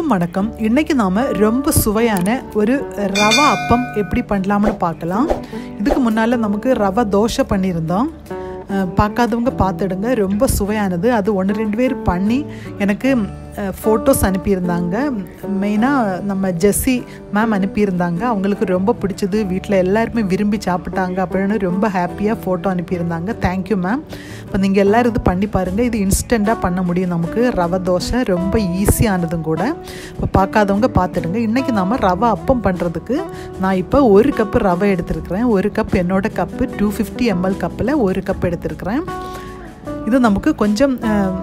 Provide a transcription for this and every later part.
எல்லாருக்கும் வணக்கம் இன்னைக்கு நாம ரொம்ப சுவையான ஒரு ரவா அப்பம் எப்படி பண்ணலாம்னு பார்க்கலாம் இதுக்கு முன்னால் நமக்கு ரவா தோசை பண்ணியிருந்தோம் அஹ், பார்க்காதவங்க பார்த்துடுங்க ரொம்ப சுவையானது அது ஒன்று ரெண்டு பேர் பண்ணி எனக்கு ஃபோட்டோஸ் அனுப்பியிருந்தாங்க மெயினாக நம்ம ஜெஸ்ஸி மேம் அனுப்பியிருந்தாங்க அவங்களுக்கு ரொம்ப பிடிச்சது வீட்டில் எல்லாருமே விரும்பி சாப்பிட்டாங்க அப்படின்னு ரொம்ப ஹாப்பியாக ஃபோட்டோ அனுப்பியிருந்தாங்க தேங்க்யூ மேம் இப்போ நீங்கள் எல்லோரும் இது பண்ணி பாருங்கள் இது இன்ஸ்டண்ட்டாக பண்ண முடியும் நமக்கு ரவை தோசை ரொம்ப ஈஸியானதும் கூட இப்போ பார்க்காதவங்க பார்த்துடுங்க இன்றைக்கி நம்ம ரவை அப்பம் பண்ணுறதுக்கு நான் இப்போ ஒரு கப்பு ரவை எடுத்திருக்கிறேன் ஒரு கப் என்னோட கப்பு டூ ஃபிஃப்டி எம்எல் கப்பில் ஒரு கப் எடுத்திருக்கிறேன் இது நமக்கு கொஞ்சம் அஹ்,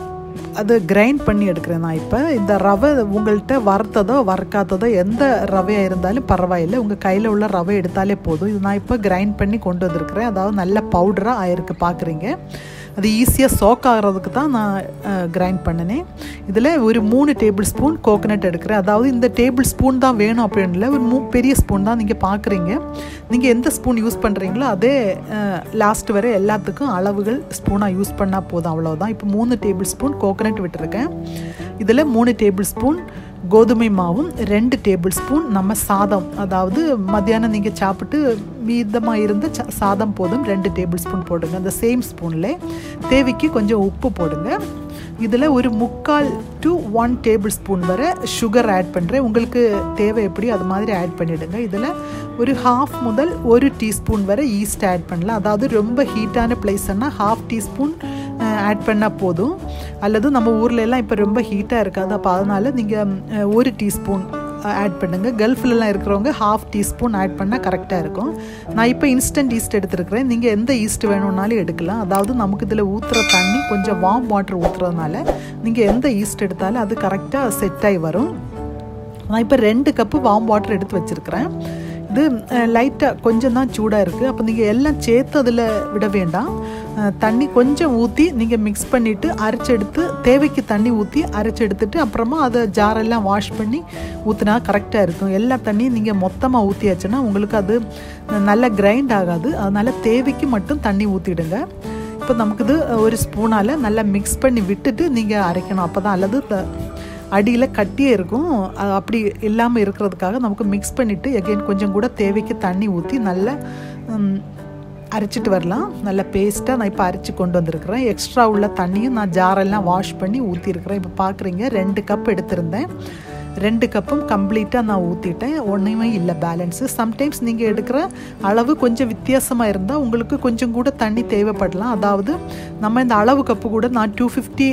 அது கிரைண்ட் பண்ணி எடுக்கிறேன் நான் இப்போ இந்த ரவை உங்கள்கிட்ட வறுத்ததோ வறுக்காததோ எந்த ரவையாக இருந்தாலும் பரவாயில்லை உங்கள் கையில் உள்ள ரவை எடுத்தாலே போதும் இது நான் இப்போ கிரைண்ட் பண்ணி கொண்டு வந்திருக்கிறேன் அதாவது நல்ல பவுடராக ஆயிருக்கு பார்க்குறீங்க அது ஈஸியாக சோக் ஆகிறதுக்கு தான் நான் கிரைண்ட் பண்ணினேன் இதில் ஒரு மூணு டேபிள் ஸ்பூன் கோகனட் எடுக்கிறேன் அதாவது இந்த டேபிள் ஸ்பூன் தான் வேணும் அப்படின்னு இல்லை ஒரு மூ பெரிய ஸ்பூன் தான் நீங்கள் பார்க்குறீங்க நீங்கள் எந்த ஸ்பூன் யூஸ் பண்ணுறீங்களோ அதே லாஸ்ட் வரை எல்லாத்துக்கும் அளவுகள் ஸ்பூனாக யூஸ் பண்ணால் போதும் அவ்வளோதான் இப்போ மூணு டேபிள் ஸ்பூன் கோகனட் விட்டுருக்கேன் இதில் மூணு டேபிள் ஸ்பூன் கோதுமை மாவும் ரெண்டு டேபிள் ஸ்பூன் நம்ம சாதம் அதாவது மத்தியானம் நீங்கள் சாப்பிட்டு மீதமாக இருந்த ச சாதம் போதும் ரெண்டு டேபிள் ஸ்பூன் போடுங்க அந்த சேம் ஸ்பூனில் தேவைக்கு கொஞ்சம் உப்பு போடுங்க இதில் ஒரு முக்கால் டு ஒன் டேபிள் ஸ்பூன் வரை சுகர் ஆட் பண்ணுறேன் உங்களுக்கு தேவை எப்படி அது மாதிரி ஆட் பண்ணிவிடுங்க இதில் ஒரு ஹாஃப் முதல் ஒரு டீஸ்பூன் வரை ஈஸ்ட் ஆட் பண்ணலாம் அதாவது ரொம்ப ஹீட்டான பிளேஸ்னால் ஹாஃப் டீஸ்பூன் ஆட் பண்ணால் போதும் அல்லது நம்ம ஊர்ல எல்லாம் இப்போ ரொம்ப ஹீட்டாக இருக்காது அப்போ அதனால் நீங்கள் ஒரு டீஸ்பூன் ஆட் பண்ணுங்கள் கல்ஃப்லலாம் இருக்கிறவங்க ஹாஃப் டீஸ்பூன் ஆட் பண்ணால் கரெக்டாக இருக்கும் நான் இப்போ இன்ஸ்டன்ட் ஈஸ்ட் எடுத்துருக்கிறேன் நீங்கள் எந்த ஈஸ்ட் வேணும்னாலும் எடுக்கலாம் அதாவது நமக்கு இதில் ஊற்றுற தண்ணி கொஞ்சம் வார்ம் வாட்டர் ஊற்றுறதுனால நீங்கள் எந்த ஈஸ்ட் எடுத்தாலும் அது கரெக்டாக செட் ஆகி வரும் நான் இப்போ ரெண்டு கப்பு வார்ம் வாட்டர் எடுத்து வச்சுருக்கிறேன் இது லைட்டாக கொஞ்சம் தான் சூடாக இருக்குது அப்போ நீங்கள் எல்லாம் சேர்த்து அதில் விட வேண்டாம் அஹ், தண்ணி கொஞ்சம் ஊற்றி நீங்கள் மிக்ஸ் பண்ணிவிட்டு அரைச்செடுத்து தேவைக்கு தண்ணி ஊற்றி அரைச்செடுத்துட்டு அப்புறமா அதை ஜாரெல்லாம் வாஷ் பண்ணி ஊற்றினா கரெக்டாக இருக்கும் எல்லா தண்ணியும் நீங்கள் மொத்தமாக ஊற்றியாச்சுன்னா உங்களுக்கு அது நல்லா கிரைண்ட் ஆகாது அதனால் தேவைக்கு மட்டும் தண்ணி ஊற்றிடுங்க இப்போ நமக்கு இது ஒரு ஸ்பூனால் நல்லா மிக்ஸ் பண்ணி விட்டுட்டு நீங்கள் அரைக்கணும் அப்போ தான் அல்லது த- அடியில் கட்டியே இருக்கும் அது அப்படி இல்லாமல் இருக்கிறதுக்காக நமக்கு மிக்ஸ் பண்ணிவிட்டு எகைன் கொஞ்சம் கூட தேவைக்கு தண்ணி ஊற்றி நல்லா ம், அரைச்சிட்டு வரலாம் நல்ல பேஸ்ட்டாக நான் இப்போ அரைச்சி கொண்டு வந்திருக்கிறேன் எக்ஸ்ட்ரா உள்ள தண்ணியும் நான் ஜாரெல்லாம் வாஷ் பண்ணி ஊற்றிருக்கிறேன் இப்போ பார்க்குறீங்க ரெண்டு கப் எடுத்திருந்தேன் ரெண்டு கப்பும் கம்ப்ளீட்டாக நான் ஊற்றிட்டேன் ஒன்றுமே இல்லை பேலன்ஸு சம்டைம்ஸ் நீங்கள் எடுக்கிற அளவு கொஞ்சம் வித்தியாசமாக இருந்தால் உங்களுக்கு கொஞ்சம் கூட தண்ணி தேவைப்படலாம் அதாவது நம்ம இந்த அளவு கப்பு கூட நான் டூ ஃபிஃப்டி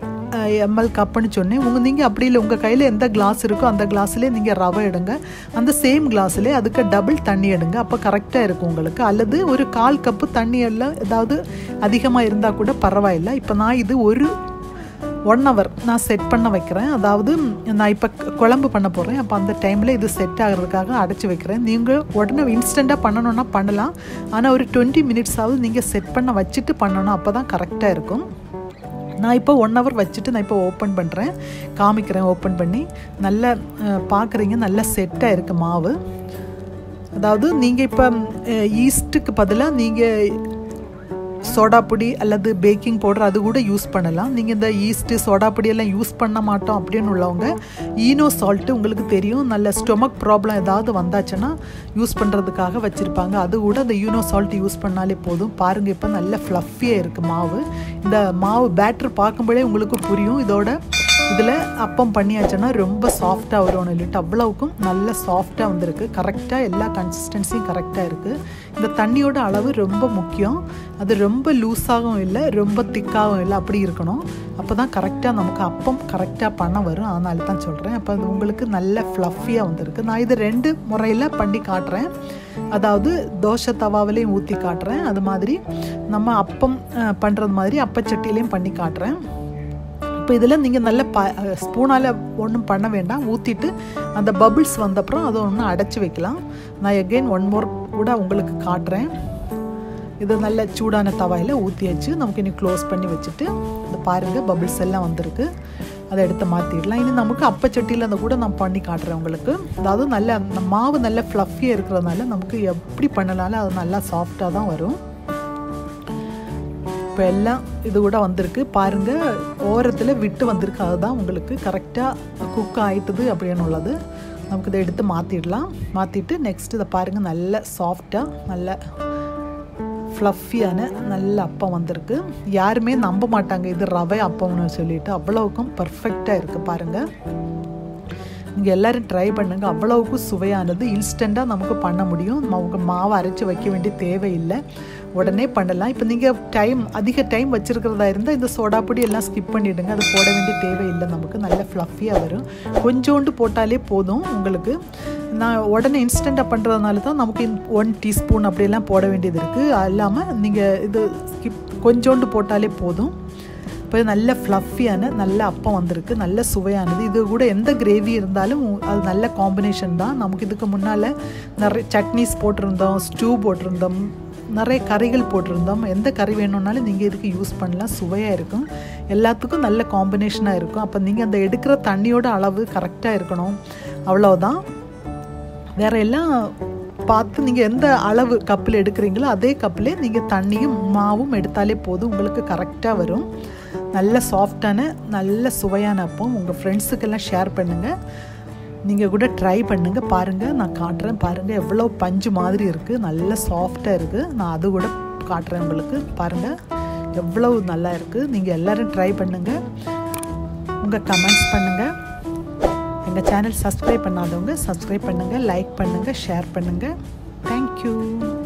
எம்எல் கப்புன்னு சொன்னேன் உங்கள் நீங்கள் அப்படி இல்லை உங்கள் கையில் எந்த கிளாஸ் இருக்கோ அந்த கிளாஸ்லேயே நீங்கள் ரவை எடுங்க அந்த சேம் கிளாஸ்லேயே அதுக்கு டபுள் தண்ணி எடுங்க அப்போ கரெக்டாக இருக்கும் உங்களுக்கு அல்லது ஒரு கால் கப்பு தண்ணி எல்லாம் ஏதாவது அதிகமாக இருந்தால் கூட பரவாயில்லை இப்போ நான் இது ஒரு ஒன் ஹவர் நான் செட் பண்ண வைக்கிறேன் அதாவது நான் இப்போ குழம்பு பண்ண போகிறேன் அப்போ அந்த டைமில் இது செட் ஆகிறதுக்காக அடைச்சி வைக்கிறேன் நீங்கள் உடனே இன்ஸ்டண்ட்டாக பண்ணணும்னா பண்ணலாம் ஆனால் ஒரு டுவெண்ட்டி மினிட்ஸாவது நீங்கள் செட் பண்ண வச்சுட்டு பண்ணணும் அப்போ தான் கரெக்டாக இருக்கும் நான் இப்போ ஒன் ஹவர் வச்சுட்டு நான் இப்போ ஓப்பன் பண்ணுறேன் காமிக்கிறேன் ஓப்பன் பண்ணி நல்ல பார்க்குறீங்க நல்லா செட்டாக இருக்குது மாவு அதாவது நீங்கள் இப்போ ஈஸ்ட்டுக்கு பதிலாக நீங்கள் சோடா பொடி அல்லது பேக்கிங் பவுடர் அது கூட யூஸ் பண்ணலாம் நீங்கள் இந்த ஈஸ்ட்டு சோடா பொடியெல்லாம் யூஸ் பண்ண மாட்டோம் அப்படின்னு உள்ளவங்க ஈனோ சால்ட்டு உங்களுக்கு தெரியும் நல்ல ஸ்டொமக் ப்ராப்ளம் ஏதாவது வந்தாச்சுன்னா யூஸ் பண்ணுறதுக்காக வச்சுருப்பாங்க அது கூட அந்த ஈனோ சால்ட் யூஸ் பண்ணாலே போதும் பாருங்கள் இப்போ நல்ல ஃப்ளஃபியாக இருக்குது மாவு இந்த மாவு பேட்டர் பார்க்கும்போதே உங்களுக்கு புரியும் இதோட இதில் அப்பம் பண்ணியாச்சுன்னா ரொம்ப சாஃப்டாக வரும் இல்லைட்டு அவ்வளவுக்கும் நல்ல சாஃப்டாக வந்திருக்கு கரெக்டாக எல்லா கன்சிஸ்டன்சியும் கரெக்டாக இருக்குது இந்த தண்ணியோட அளவு ரொம்ப முக்கியம் அது ரொம்ப லூஸாகவும் இல்லை ரொம்ப திக்காகவும் இல்லை அப்படி இருக்கணும் அப்போ தான் கரெக்டாக நமக்கு அப்பம் கரெக்டாக பண்ண வரும் அதனால தான் சொல்கிறேன் அப்போ அது உங்களுக்கு நல்ல ஃப்ளஃபியாக வந்திருக்கு நான் இது ரெண்டு முறையில் பண்ணி காட்டுறேன் அதாவது தோசை தவாவிலையும் ஊற்றி காட்டுறேன் அது மாதிரி நம்ம அப்பம் பண்ணுறது மாதிரி அப்பச்சட்டிலையும் பண்ணி காட்டுறேன் இப்போ இதில் நீங்கள் நல்ல ப ஸ்பூனால் ஒன்றும் பண்ண வேண்டாம் ஊற்றிட்டு அந்த பபிள்ஸ் வந்தப்புறம் அதை ஒன்று அடைச்சி வைக்கலாம் நான் எகெயின் ஒன் மோர் கூட உங்களுக்கு காட்டுறேன் இது நல்ல சூடான தவாயில் ஊற்றியாச்சு நமக்கு இனி க்ளோஸ் பண்ணி வச்சுட்டு இந்த பாருங்கள் பபிள்ஸ் எல்லாம் வந்திருக்கு அதை எடுத்து மாற்றிடலாம் இனி நமக்கு அப்பச்சட்டியில் அந்த கூட நான் பண்ணி காட்டுறேன் உங்களுக்கு அதாவது நல்ல அந்த மாவு நல்ல ஃப்ளஃபியாக இருக்கிறதுனால நமக்கு எப்படி பண்ணலாலும் அது நல்லா சாஃப்டாக தான் வரும் இப்போ எல்லாம் இது கூட வந்திருக்கு பாருங்கள் ஓரத்தில் விட்டு வந்திருக்கு அதுதான் உங்களுக்கு கரெக்டாக குக் ஆயிட்டுது அப்படின்னு உள்ளது நமக்கு இதை எடுத்து மாற்றிடலாம் மாற்றிட்டு நெக்ஸ்ட் இதை பாருங்கள் நல்ல சாஃப்டாக நல்ல ஃப்ளஃபியான நல்ல அப்பம் வந்திருக்கு யாருமே நம்ப மாட்டாங்க இது ரவை அப்பம்னு சொல்லிட்டு அவ்வளவுக்கும் பர்ஃபெக்டாக இருக்குது பாருங்கள் நீங்கள் எல்லோரும் ட்ரை பண்ணுங்கள் அவ்வளவுக்கு சுவையானது இன்ஸ்டண்ட்டாக நமக்கு பண்ண முடியும் அவங்க மாவை அரைச்சி வைக்க வேண்டிய தேவையில்லை உடனே பண்ணலாம் இப்போ நீங்கள் டைம் அதிக டைம் வச்சுருக்கிறதா இருந்தால் இந்த சோடாப்பொடி எல்லாம் ஸ்கிப் பண்ணிவிடுங்க அது போட வேண்டிய தேவையில்லை நமக்கு நல்ல ஃப்ளஃபியாக வரும் கொஞ்சோண்டு போட்டாலே போதும் உங்களுக்கு நான் உடனே இன்ஸ்டண்ட்டாக பண்ணுறதுனால தான் நமக்கு ஒன் டீஸ்பூன் அப்படியெல்லாம் போட வேண்டியது இருக்குது அது இல்லாமல் நீங்கள் இது ஸ்கிப் கொஞ்சோண்டு போட்டாலே போதும் இப்போ நல்ல ஃப்ளஃபியான நல்ல அப்பம் வந்திருக்கு நல்ல சுவையானது இது கூட எந்த கிரேவி இருந்தாலும் அது நல்ல காம்பினேஷன் தான் நமக்கு இதுக்கு முன்னால் நிறைய சட்னிஸ் போட்டிருந்தோம் ஸ்டூ போட்டிருந்தோம் நிறைய கறிகள் போட்டிருந்தோம் எந்த கறி வேணும்னாலும் நீங்கள் இதுக்கு யூஸ் பண்ணலாம் சுவையாக இருக்கும் எல்லாத்துக்கும் நல்ல காம்பினேஷனாக இருக்கும் அப்போ நீங்கள் அந்த எடுக்கிற தண்ணியோட அளவு கரெக்டாக இருக்கணும் அவ்வளோதான் வேற எல்லாம் பார்த்து நீங்கள் எந்த அளவு கப்பில் எடுக்கிறீங்களோ அதே கப்பில் நீங்கள் தண்ணியும் மாவும் எடுத்தாலே போதும் உங்களுக்கு கரெக்டாக வரும் நல்ல சாஃப்டான நல்ல சுவையான அப்பம் உங்கள் ஃப்ரெண்ட்ஸுக்கெல்லாம் ஷேர் பண்ணுங்கள் நீங்கள் கூட ட்ரை பண்ணுங்கள் பாருங்கள் நான் காட்டுறேன் பாருங்கள் எவ்வளோ பஞ்சு மாதிரி இருக்குது நல்ல சாஃப்டாக இருக்குது நான் அது கூட காட்டுறேன் உங்களுக்கு பாருங்கள் எவ்வளோ நல்லா இருக்குது நீங்கள் எல்லோரும் ட்ரை பண்ணுங்கள் உங்கள் கமெண்ட்ஸ் பண்ணுங்கள் எங்கள் சேனல் சப்ஸ்கிரைப் பண்ணாதவங்க சப்ஸ்கிரைப் பண்ணுங்கள் லைக் பண்ணுங்கள் ஷேர் பண்ணுங்கள் தேங்க்யூ